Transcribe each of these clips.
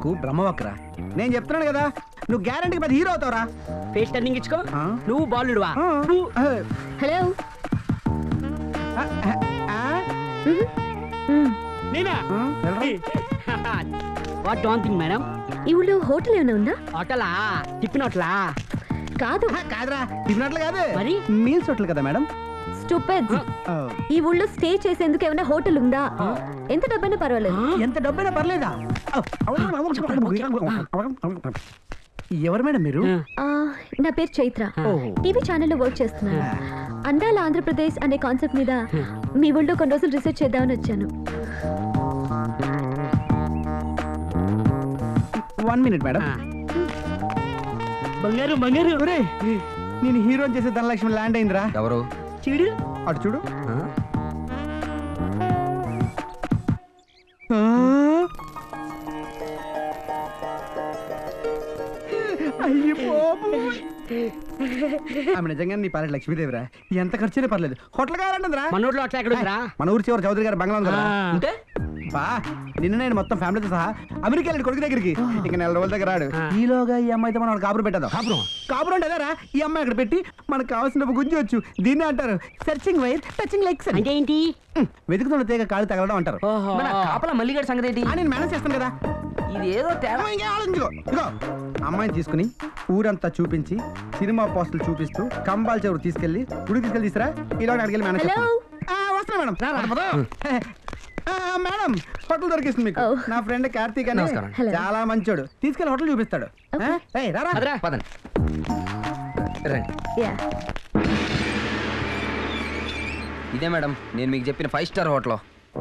నాకు బ్రహ్మవక్రా నేను చెప్తున్నాను కదా నువ్వు గ్యారంటీకి పెద్ద హీరో అవుతావురా ఫేస్ టర్నింగ్ ఇచ్చుకో ఆ? నువ్వు బాలుడువా ఆ, నువ్వు ఆ, హలో ఆ, ఆ, నేనా ఆ, వెళ్ళరా. వాట్ డోంట్ థింక్ మేడం ఈ ఊళ్ళో హోటల్ ఏమైనా ఉందా హోటలా టిఫిన్ హోటలా కాదు ఆ, కాదురా టిఫినట్లు కాదు మరి? మీల్స్ హోటల్ కదా మేడం స్టూపెడ్ ఆ, ఈ ఊళ్ళో స్టే చేసేందుకు ఏమైనా హోటల్ ఉందా ఎంత డబ్బైనా పర్వాలేదు ఎంత డబ్బైనా పర్లేదా ఎవరు మేడం మీరు ఆ, నా పేరు చైత్ర ఓహో. టీవీ ఛానల్లో వర్క్ చేస్తున్నాను అందాల ఆంధ్రప్రదేశ్ అనే కాన్సెప్ట్ మీద మీ ఊళ్ళో కొన్ని రోజులు రీసెర్చ్ చేద్దామని వచ్చాను వన్ మినిట్ మేడం బంగారు బంగారు ఒరేయ్, నేను హీరో చేసే ధనలక్ష్మి ల్యాండ్ అయిందిరా ఎవరు చూడు అటు చూడు అయ్యి బాబోయ్. ఆమె నిజంగా నీ పాలెట్ లక్ష్మీదేవిరా ఎంత ఖర్చు పర్లేదు హోటల్ కావాలంటుందిరా మన ఊర్లో అట్లా ఎక్కడ ఉందిరా మన ఊరి చివరి చౌదరి గారి బంగ్లా ఉంది కదా ఆ. ఉంటే బా నిన్న నేను మొత్తం ఫ్యామిలీతో సహా అమెరికా వెళ్ళాడు కొడుకు దగ్గరికి ఇక నెల రోజుల దగ్గర రాడు ఆ. ఈలోగా ఈ అమ్మాయితో మనం కాపురం పెట్టదు కాపురం? కాపురం అంటే అదేరా ఈ అమ్మాయి అక్కడ పెట్టి మనకు కావాల్సిన గుంజవచ్చు దీన్నే అంటారు సెర్చింగ్ వైర్ టచింగ్ లైక్స్ అంటే ఏంటి వెతుకుతున్న తీగ కాళ్ళు తగలడం అంటారు ఓహో మన కాపల మల్లిగారి సంగతి ఏంటి ఆ, నేను మేనేజ్ చేస్తాను కదా ఇది ఏదో తేడా అమ్మాయి ఇంకేం ఆలోచించుకో ఇదిగో అమ్మాయిని తీసుకుని ఊరంతా చూపించి సినిమా పోస్టులు చూపిస్తూ కంబాల చెవుడు తీసుకెళ్లి గుడి తీసుకెళ్ళి తీసురా ఇలా అక్కడికి వెళ్ళి మేనేజ్ హలో చేస్తాను. ఆ, వస్తున్నా మేడం పద, పద. ఆ, మేడం హోటల్ దొరికిస్తుంది మీకు ఓ. నా ఫ్రెండ్ కార్తీక్ అని నమస్కారం. హలో. చాలా మంచోడు తీసుకెళ్ళి హోటల్ చూపిస్తాడు ఆ? ఏయ్, రారా అదరా పదండి రండి యా ఇదే మేడం నేను మీకు చెప్పిన ఫైవ్ స్టార్ హోటల్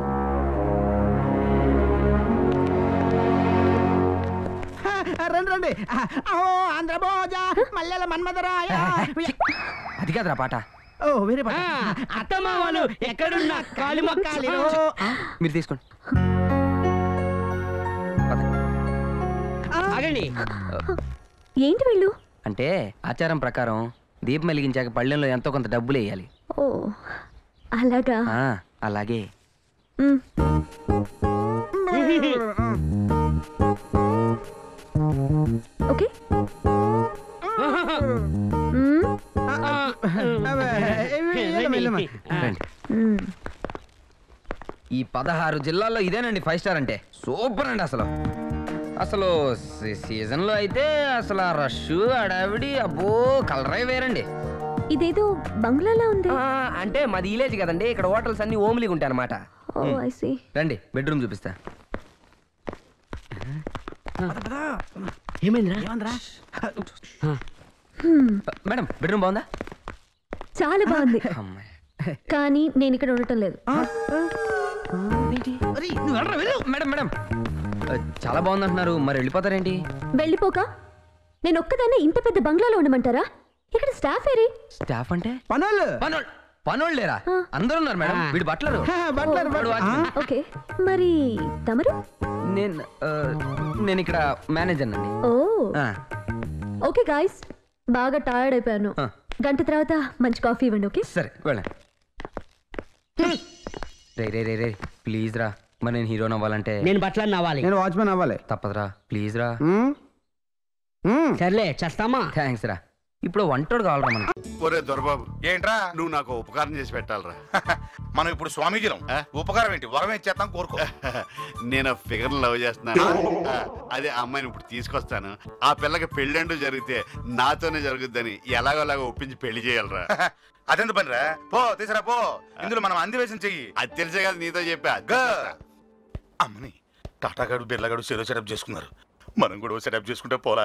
ఆ, రండి రండి ఆ, ఓ ఆంధ్ర భోజ మల్లెల మన్మధరాయ అది కాదురా పాట ఓ వేరే పాట. అత్తమామలు ఎక్కడున్నా కాలి మొక్కాలిరో. మీరు తీసుకోండి పదండి. ఆగండి ఏంటి వీళ్ళు అంటే ఆచారం ప్రకారం దీపం వెలిగించాక పళ్ళెంలో ఎంతో కొంత డబ్బులు వేయాలి ఓ అలాగా ఆ, అలాగే మ్, ఓకే మ్, అవే, ఇవి, వెళ్ళమ్మా, వెళ్ళమ్మా. రండి మ్. ఈ పదహారు జిల్లాల్లో ఇదేనండి ఫైవ్ స్టార్ అంటే సూపర్ అండి అసలు అసలు సీ- సీజన్లో అయితే అసలు ఆ రష్ అడావిడి అబ్బో కలరే వేరండి ఇదేదో బంగ్లాలా ఉంది అంటే మాది విలేజ్ కదండి ఇక్కడ హోటల్స్ అన్ని ఓమ్లీగా ఉంటాయి అనమాట ఓ ఐ సీ రండి బెడ్రూమ్ చూపిస్తా ఏమైందిరా ఏమందిరా? మేడం బెడ్రూమ్ బాగుందా చాలా బాగుంది అమ్మాయి కానీ నేను ఇక్కడ ఉండటం లేదు ఒరేయ్, నువ్వు వెళ్ళరా, వెళ్ళు. మేడం మేడం ఆ, చాలా బాగుంది అంటున్నారు మరి వెళ్ళిపోతారేంటి వెళ్ళిపోక నేను ఒక్కదాన్నే ఇంత పెద్ద బంగ్లాలో ఉండమంటారా ఇక్కడ స్టాఫ్ ఏరి స్టాఫ్ అంటే పనులు పనోళ్ళు పనోళ్ళు లేరా ఆ. అందరూ ఉన్నారు మేడం ఆ. వీడు బట్టలరు హా, బట్లర్, బట్లర్. వాడు ఆ, ఓకే మరి తమరు నేను ఆ, నేను ఇక్కడ మేనేజర్ అండి ఓ ఆ, ఓకే గాయస్ బాగా టైర్డ్ అయిపోయాను ఆ. గంట తర్వాత మంచి కాఫీ ఇవ్వండి ఓకే సరే వెళ్ళండి రే రే రే రే ప్లీజ్ రా మరి నేను హీరోని అవ్వాలంటే నేను బట్టలు అవ్వాలి నేను వాచ్మెన్ అవ్వాలి తప్పదురా ప్లీజ్ రా మ్మ్? మ్మ్. సర్లే చేస్తామా థ్యాంక్స్ రా ఇప్పుడు వంటోడు కావాలరా మనకి ఒరే దొరబాబు ఏంట్రా నువ్వు నాకు ఉపకారం చేసి పెట్టాలరా మనం ఇప్పుడు స్వామీజీలం ఆ? ఉపకారం ఏంటి వరం ఏం చేస్తాం కోరుకో నేను ఫిగర్ లవ్ చేస్తున్నాను ఆ, అదే ఆ అమ్మాయిని ఇప్పుడు తీసుకొస్తాను ఆ పిల్లకి పెళ్ళంటూ జరిగితే నాతోనే జరుగుద్దని ఎలాగోలాగో ఒప్పించి పెళ్లి చేయాలరా అదెంత పనిరా పో తీసురా పో ఇందులో మనం అంది వేసిన చెయ్యి అది తెలిసే కదా నీతో చెప్పా గా. అమ్మని టాటా గారు బిర్లా గారు సెలవు సెటప్ చేసుకున్నారు మనం కూడా సెటప్ చేసుకుంటే పోలా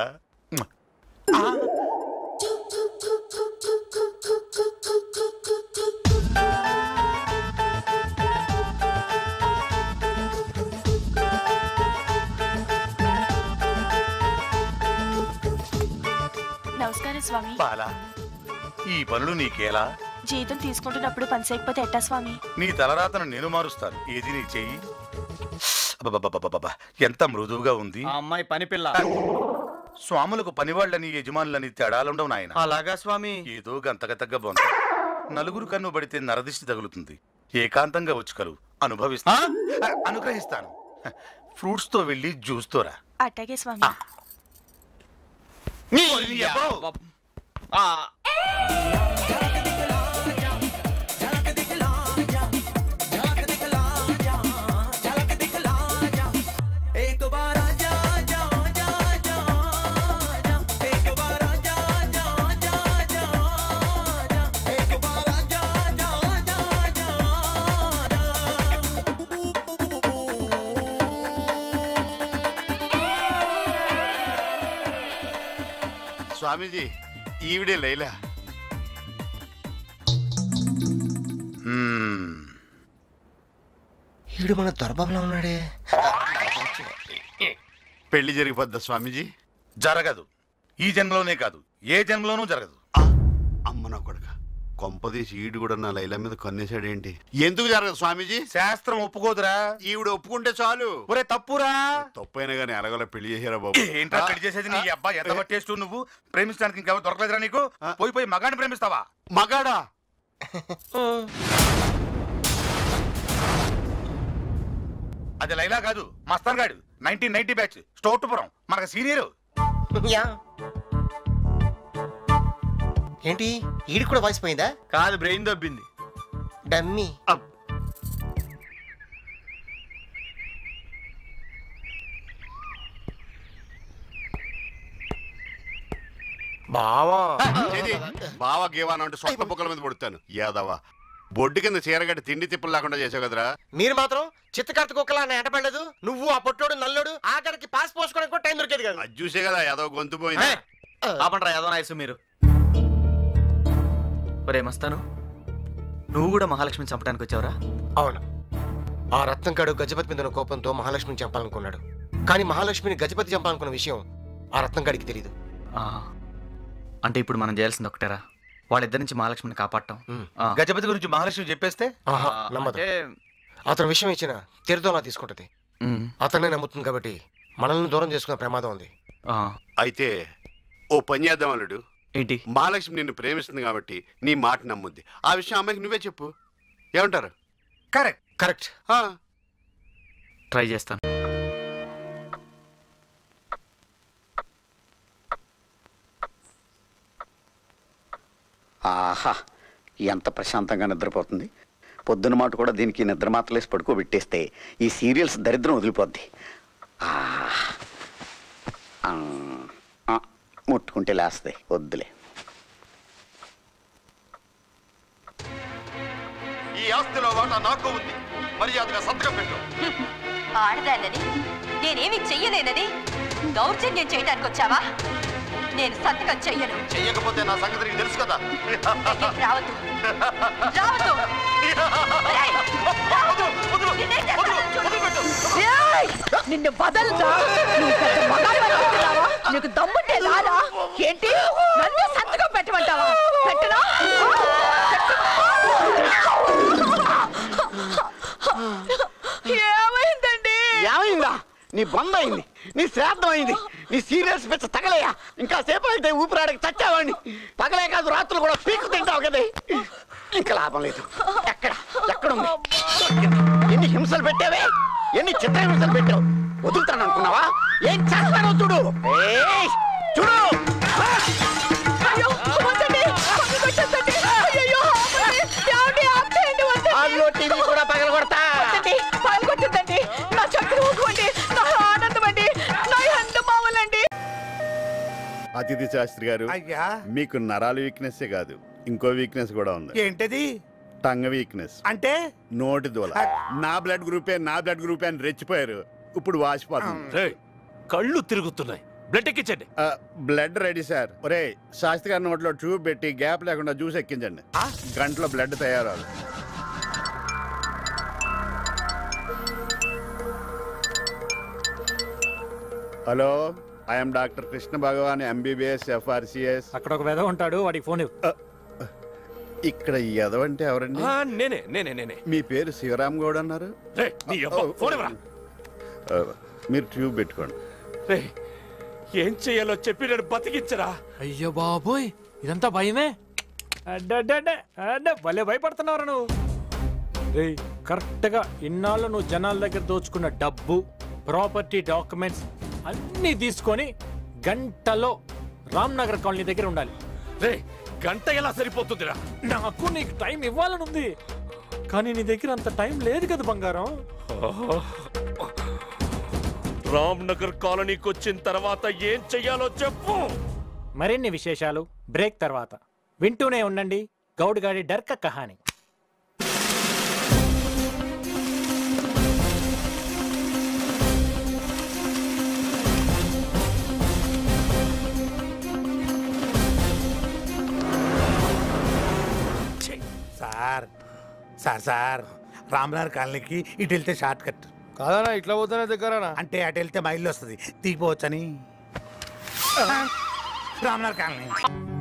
నమస్కారం స్వామి బాలా ఈ పనులు నీకేలా జీతం తీసుకుంటున్నప్పుడు పని చేయకపోతే ఎట్టా స్వామి నీ తలరాతను నేను మారుస్తాను ఏది నీ చెయ్యి అబ్బబ్బబ్బబ్బబ్బబ్బ, ఎంత మృదువుగా ఉంది ఆ అమ్మాయి పని పిల్ల స్వాములకు పనివాళ్ళని యజమానులని తేడాలుండవు నాయన అలాగా స్వామి ఏదో గంతగ తగ్గ బొంత నలుగురు కన్ను పడితే నరదిష్టి తగులుతుంది ఏకాంతంగా వచ్చుకలు అనుభవిస్తా అనుగ్రహిస్తాను ఫ్రూట్స్ తో వెళ్ళి జ్యూస్ తో రా అట్టాగే స్వామి స్వామీజీ ఈవిడే లైలా మ్మ్. ఈడు మన దొరబాబులా ఉన్నాడే పెళ్లి జరిగిపోద్దా స్వామీజీ జరగదు ఈ జన్మలోనే కాదు ఏ జన్మలోనూ జరగదు ఆ, అమ్మ నా కొడుక కొంపదీసి ఈడు కూడా నా లైలా మీద కన్నేశాడేంటి ఎందుకు జరగదు స్వామీజీ శాస్త్రం ఒప్పుకోదురా ఈవిడ ఒప్పుకుంటే చాలు ఒరే తప్పురా తప్పైనా కానీ ఎలాగోలా పెళ్లి చేశారా బాబు ఏంట్రా పెళ్లి చేసేది నీ అబ్బాయి ఎంత పట్టేస్తూ నువ్వు ప్రేమించడానికి ఇంకెవరు దొరకలేదురా నీకు పోయి పోయి మగాడిని ప్రేమిస్తావా మగాడా అది లైలా కాదు మస్తాన్ గాడు నైన్టీన్ నైన్టీ బ్యాచ్ స్టోర్టుపురం మనకు సీనియర్ యా ఏంటి ఈడికి కూడా వాయిస్ పోయిందా కాదు బ్రెయిన్ దబ్బింది డమ్మీ బావా ఏది? బావ గీవాన అంటే సొంత బుక్కల మీద పడుతాను యాదవ బొడ్డు కింద చీరగడ్డి తిండి తిప్పులు లేకుండా చేసావు కదరా మీరు మాత్రం చిత్తకర్త కుక్కలా ఎంటపడలేదు నువ్వు ఆ పొట్టోడు నల్లోడు ఆఖరికి పాస్ పోసుకోవడానికి కూడా టైం దొరికేది కదా అది చూసే కదా యాదవ గొంతు పోయింది ఆపండ్రా ఏదో నాయసు మీరు ఒరే మస్తాను నువ్వు కూడా మహాలక్ష్మిని చంపడానికి వచ్చావురా అవును ఆ రత్నంకాడు గజపతి మీద ఉన్న కోపంతో మహాలక్ష్మిని చంపాలనుకున్నాడు కానీ మహాలక్ష్మిని గజపతి చంపాలనుకున్న విషయం ఆ రత్నంకాడికి తెలియదు ఆ, అంటే ఇప్పుడు మనం చేయాల్సింది ఒకటేరా వాళ్ళిద్దరి నుంచి మహాలక్ష్మిని కాపాడటం ఆ. గజపతి గురించి మహాలక్ష్మి చెప్పేస్తే ఆహా ఆ, నమ్మదు అంటే, అతని విషయం ఇచ్చిన తీర్థంలా తీసుకుంటది ఉమ్, అతన్నే నమ్ముతుంది కాబట్టి మనల్ని దూరం చేసుకునే ప్రమాదం ఉంది ఆ, అయితే ఓ పని చేద్దాం అల్లుడు ఏంటి మహాలక్ష్మి నిన్ను ప్రేమిస్తుంది కాబట్టి నీ మాట నమ్ముద్ది ఆ విషయం అమ్మాయికి నువ్వే చెప్పు ఏమంటారు కరెక్ట్ కరెక్ట్ ఆ, ట్రై చేస్తాను ఆహా ఎంత ప్రశాంతంగా నిద్రపోతుంది పొద్దున మాట కూడా దీనికి నిద్ర మాత్రలేసి పడుకోబెట్టేస్తే ఈ సీరియల్స్ దరిద్రం వదిలిపోద్ది ఆ, ఆ, ఆ, ముట్టుకుంటే లేస్తాయి వద్దులే ఈ ఆస్తిలో వాటా నాకు ఉంది మర్యాదగా సంతకం పెట్టు ఆడదాన్నని నేనేమి చెయ్యలేనని దౌర్జన్యం చేయడానికి వచ్చావా నేను సంతకం చెయ్యను చెయ్యకపోతే నా సంగతి నీకు తెలుసు కదా దగ్గరికి రావద్దు రావద్దు ఒరేయ్, రావద్దు. నిన్నేం చేస్తానో చూడు. ఏయ్, నిన్ను వదలుతా నువ్వు పెద్ద మగాడివని అనుకుంటున్నావా? నీకు దమ్ముంటే రారా ఏంటి నన్ను సంతకం పెట్టమంటావా పెట్టనా ఏమైందండి ఏమైందా నీ బంద్ అయింది నీ శ్రాద్ధం అయింది నీ సీరియల్స్ పెచ్చ తగలేయా ఇంకా సేపు అయితే ఊపిరాడకి చచ్చావాడిని పగలే కాదు రాత్రులు కూడా పీకు తింటావు కదే ఇంకా లాభం లేదు ఎక్కడ ఎక్కడుంది దొరికింది. ఎన్ని హింసలు పెట్టావే ఎన్ని చిత్ర హింసలు పెట్టావు వదులుతాను అనుకున్నావా ఏం చేస్తానో చూడు ఏయ్, చూడు అయ్యో వద్దండి పక్కకు వచ్చేద్దండి. అయ్యయ్యో, ఆపండి. ఏమండి, ఆపేయండి, వద్దండి. అందులో టీవీ కూడా పగల కొడతా వద్దండి, పాల్గొట్టొద్దండి. నా చక్కెర ఊరుకోండి నా ఆనందం అండి నా అందం మావాలండి అతిథి శాస్త్రి గారు అయ్యా మీకు నరాల వీక్నెస్ కాదు ఇంకో వీక్నెస్ కూడా ఉంది ఏంటది టంగ్ వీక్నెస్ అంటే నోటి దూల నా బ్లడ్ గ్రూపే నా బ్లడ్ గ్రూపే అని రెచ్చిపోయారు ఇప్పుడు వాసిపోతుంది కళ్ళు తిరుగుతున్నాయి బ్లడ్ ఎక్కించండి బ్లడ్ రెడీ సార్ ఒరే శాస్త్రి గారి నోట్లో ట్యూబ్ పెట్టి గ్యాప్ లేకుండా జ్యూస్ ఎక్కించండి గంటలో బ్లడ్ తయారవ్వాలి hello I'm doctor Krishna Bhagavan MBBS FRCS అక్కడ ఒక వెధ ఉంటాడు వాడికి ఫోన్ ఇక్కడ ఈ ఎదవంటే ఎవరండి నేనే నేనే నేనే మీ పేరు శివరామ్ గౌడ్ అన్నారు రేయ్, నీ అబ్బ, ఫోన్ ఇవ్వరా ఆ, మీరు ట్యూబ్ పెట్టుకోండి రేయ్, ఏం చెయ్యాలో చెప్పి నేను బతికించరా అయ్యో బాబోయ్ ఇదంతా భయమే అడ్డే భలే భయపడుతున్నావు నువ్వు రేయ్ కరెక్ట్ గా ఇన్నాళ్ళు నువ్వు జనాల దగ్గర దోచుకున్న డబ్బు ప్రాపర్టీ డాక్యుమెంట్స్ అన్నీ తీసుకొని గంటలో రామ్నగర్ కాలనీ దగ్గర ఉండాలి రే గంట ఎలా సరిపోతుందిరా నాకు నీకు టైం ఇవ్వాలని ఉంది కానీ నీ దగ్గర అంత టైం లేదు కదా బంగారం రామ్ నగర్ కాలనీకి వచ్చిన తర్వాత ఏం చెయ్యాలో చెప్పు మరిన్ని విశేషాలు బ్రేక్ తర్వాత వింటూనే ఉండండి గౌడ్గాడి డర్క కహాని సార్ సార్ సార్ రామ్నగర్ కాలనీకి ఇటు వెళ్తే షార్ట్ కట్ కాదన్నా ఇట్లా పోతేనే దగ్గరనా అంటే అటు వెళ్తే మైళ్ళు వస్తుంది దిగిపోవచ్చని రామ్నగర్ కాలనీ